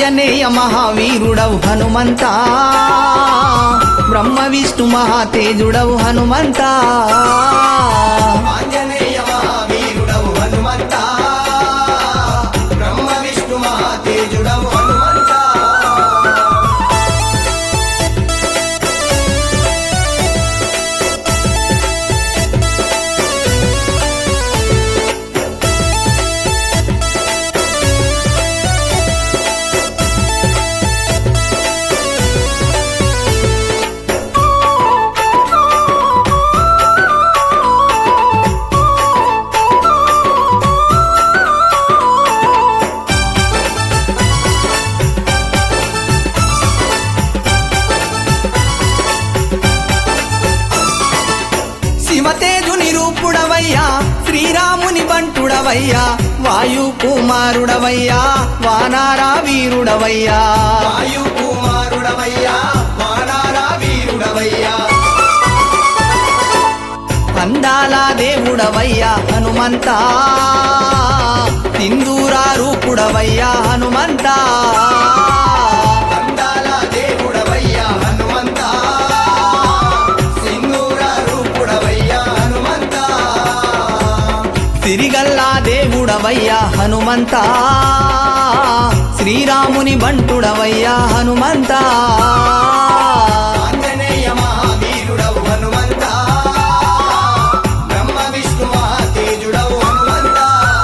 ఆంజనేయ మహావీరుడవు హనుమంతా బ్రహ్మ విష్ణు మహాతేజుడవు హనుమంతా ఆంజనేయ మహావీరుడవు హనుమంత బ్రహ్మ విష్ణు మహాతేజుడవు హనుమంత శివతేజుని రూపుడవయ్యా శ్రీరాముని బంటుడవయ్యా వాయు కుమారుడవయ్యా వానారా వీరుడవయ్యా వాయు కుమారుడవయ్యా వానారా వీరుడవయ్యా అందాల దేవుడవయ్యా హనుమంతా సింధూరా రూపుడవయ్యా హనుమంతా అందాల దేవుడవయ్యా హనుమంత సింధూర రూపుడవయ్యా హనుమంత తిరిగల్లా దేవుడవయ్యా హనుమంతా శ్రీరాముని బంటుడవయ్యా హనుమంతా ఆంజనేయ మహావీరుడవు హనుమంత బ్రహ్మ విష్ణు మహాతేజుడవు హనుమంత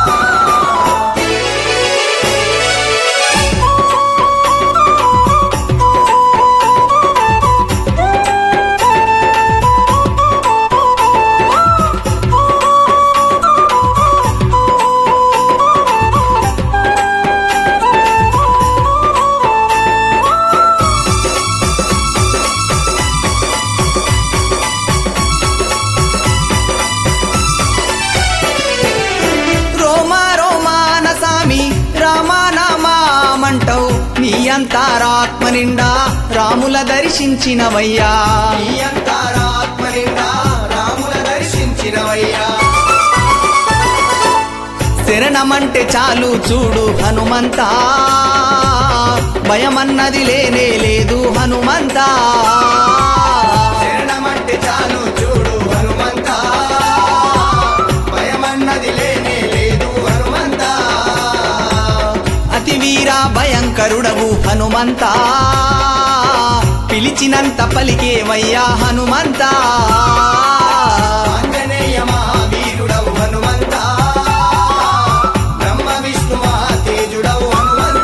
రోమా రోమాన సామి రామానామామంటవు నీ అంతారాత్మ నిండా రాముల దర్శించినవయ్యా నీ అంతరాత్మ నిండా రాముల దర్శించినవయ్యా శరణమంటే చాలు చూడు హనుమంతా భయమన్నది లేనే లేదు హనుమంతా శరణమంటే చాలు చూడు హనుమంత భయమన్నది లేనే లేదు హనుమంత అతి వీర భయంకరుడవు హనుమంతా పిలిచినంత పలికేవయ్యా హనుమంతా ఆంజనేయ మహావీరుడవు హనుమంత బ్రహ్మ విష్ణు మహాతేజుడవు హనుమంత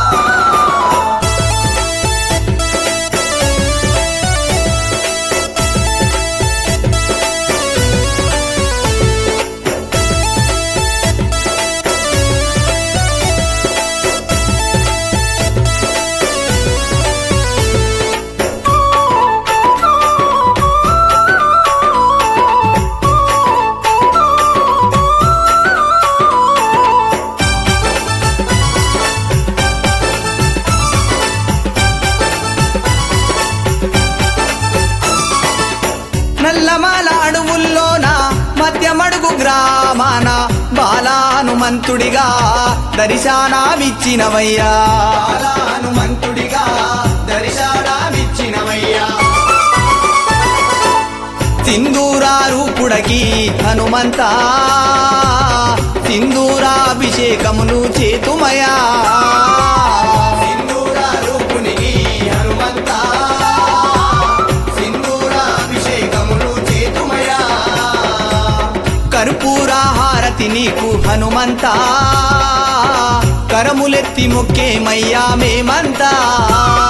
నల్లమాల అడవుల్లోన మధ్యమడుగు గ్రామాన బాలా హనుమంతుడిగా దర్శనామిచ్చినవయ్యా బాలా హనుమంతుడిగా దర్శనమిచ్చినవయ్యా సింధూరా రూపుడకి హనుమంతా సింధూరాభిషేకములు చేతుమయా సింధూర రూపునికి హనుమంత సింధూరాభిషేకములు చేతుమయా కర్పూర హారతి నీకు హనుమంతా కరములెత్తి మొక్కేమయ్యా మేమంతా